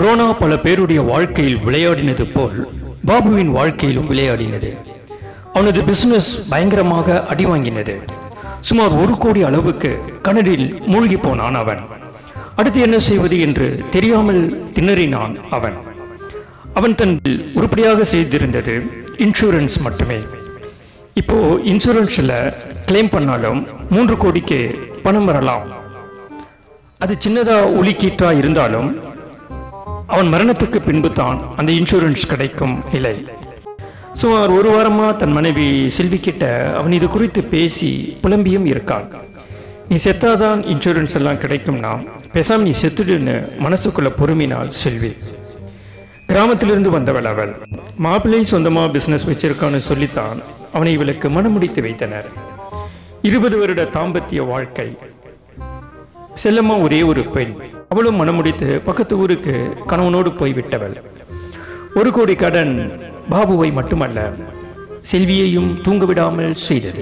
corona பல பேருடைய வாழ்க்கையில் விளையாடினது போல் பாபுவின் வாழ்க்கையிலும் விளையாடினது அவனது பிசினஸ் பயங்கரமாக அடி வாங்கினது சுமார் ஒரு கோடி அளவுக்கு கனடில் மூழ்கி போனான் அவன் அடுத்து என்ன செய்வது என்று தெரியாமல் திணறினான் அவன் அவன் தன் உருப்படியாக செய்திருந்தது இன்சூரன்ஸ் மட்டுமே இப்போ இன்சூரன்ஸ்ல கிளைம் பண்ணாலும் மூன்று கோடிக்கு பணம் வரலாம் அது சின்னதா ஒலிக்கீற்றா இருந்தாலும் அவன் மரணத்துக்கு பின்பு தான் அந்த இன்சூரன்ஸ் கிடைக்கும் நிலை சுமார் ஒரு வாரமா தன் மனைவி செல்வி கிட்ட அவன் இது குறித்து பேசி புலம்பியும் இருக்கான் நீ செத்தாதான் இன்சூரன்ஸ் எல்லாம் கிடைக்கும்னா பேசாம நீ செத்துடுன்னு மனசுக்குள்ள பொறுமினாள் செல்வி கிராமத்திலிருந்து வந்தவள் அவள் மாப்பிள்ளை சொந்தமா பிசினஸ் வச்சிருக்கான்னு சொல்லித்தான் அவனை இவளுக்கு மனமுடித்து வைத்தனர் இருபது வருட தாம்பத்திய வாழ்க்கை செல்லம்மா ஒரே ஒரு பெண் அவளும் மனமுடித்து பக்கத்து ஊருக்கு கணவனோடு போய்விட்டவள் ஒரு கோடி கடன் பாபுவை மட்டுமல்ல செல்வியையும் தூங்க விடாமல் செய்தது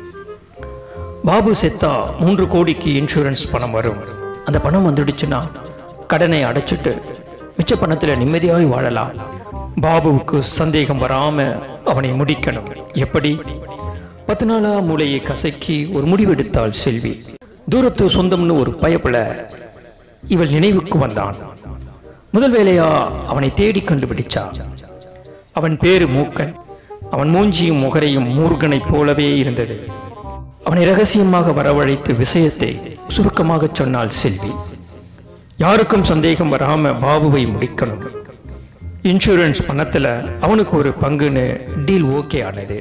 பாபு செத்தா மூன்று கோடிக்கு இன்சூரன்ஸ் பணம் வரும் அந்த பணம் வந்துடுச்சுன்னா கடனை அடைச்சிட்டு மிச்ச பணத்துல நிம்மதியாய் வாழலாம் பாபுவுக்கு சந்தேகம் வராம அவனை முடிக்கணும் எப்படி பத்து நாளா மூளையை கசக்கி ஒரு முடிவெடுத்தாள் செல்வி தூரத்து சொந்தம்னு ஒரு பயப்புல இவள் நினைவுக்கு வந்தான் முதல் வேலையா அவனை தேடி கண்டுபிடிச்சா அவன் பேரு மூக்கன் அவன் மூஞ்சியும் முகரையும் மூர்கனைப் போலவே இருந்தது அவனை ரகசியமாக வரவழைத்து விஷயத்தை சுருக்கமாக சொன்னாள் செல்வி யாருக்கும் சந்தேகம் வராம பாபுவை முடிக்கணும் இன்சூரன்ஸ் பணத்துல அவனுக்கு ஒரு பங்குன்னு டீல் ஓகே ஆனது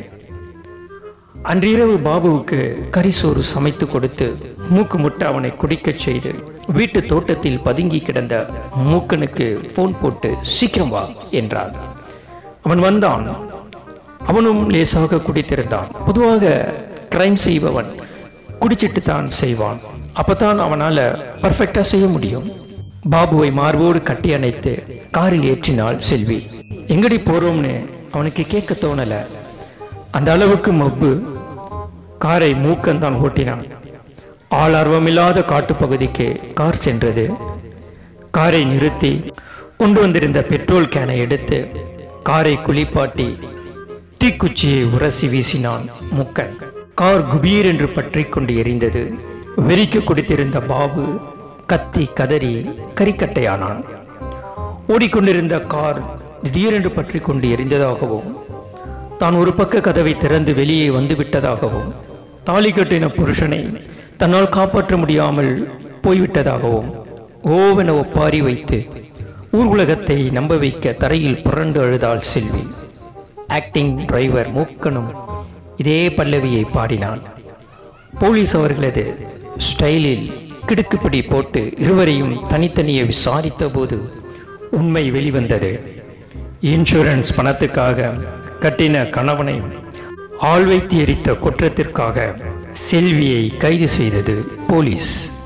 அன்றிரவு பாபுவுக்கு கரிசோறு சமைத்து கொடுத்து மூக்கு முட்டை அவனை குடிக்கச் செய்து வீட்டு தோட்டத்தில் பதுங்கி கிடந்த மூக்கனுக்கு போன் போட்டு சீக்கிரம் வா என்றான் அவன் வந்தான் அவனும் லேசாக குடித்திருந்தான் பொதுவாக கிரைம் செய்பவன் குடிச்சிட்டு தான் செய்வான் அப்பதான் அவனால பர்ஃபெக்டா செய்ய முடியும் பாபுவை மார்போடு கட்டி அணைத்து காரில் ஏற்றினாள் செல்வி எங்கடி போறோம்னு அவனுக்கு கேட்க தோணல அந்த அளவுக்கு மப்பு காரை மூக்கந்தான் ஓட்டினான் ஆள் ஆர்வமில்லாத காட்டுப்பகுதிக்கு கார் சென்றது காரை நிறுத்தி கொண்டு வந்திருந்த பெட்ரோல் கேனை எடுத்து காரை குளிப்பாட்டி தீக்குச்சியை உரசி வீசினான் முக்கன் கார் குபீர் என்று பற்றிக் கொண்டு எரிந்தது வெறிக்கு குடித்திருந்த பாபு கத்தி கதறி கரிக்கட்டையானான் ஓடிக்கொண்டிருந்த கார் திடீரென்று பற்றிக் கொண்டு எரிந்ததாகவும் தான் ஒரு பக்க கதவை திறந்து வெளியே வந்து விட்டதாகவும் தாலி கட்டின புருஷனை தன்னால் காப்பாற்ற முடியாமல் போய்விட்டதாகவும் ஓவென ஒப்பாரி வைத்து ஊர் உலகத்தை நம்ப வைக்க தரையில் புரண்டு அழுதாள் செல்வி ஆக்டிங் டிரைவர் மூக்கனும் இதே பல்லவியை பாடினான் போலீஸ் அவர்களது ஸ்டைலில் கிடுக்குப்பிடி போட்டு இருவரையும் தனித்தனியே விசாரித்த போது உண்மை வெளிவந்தது இன்சூரன்ஸ் பணத்துக்காக கட்டின கணவனை ஆள் வைத்து எரித்த குற்றத்திற்காக செல்வியை கைது செய்தது போலீஸ்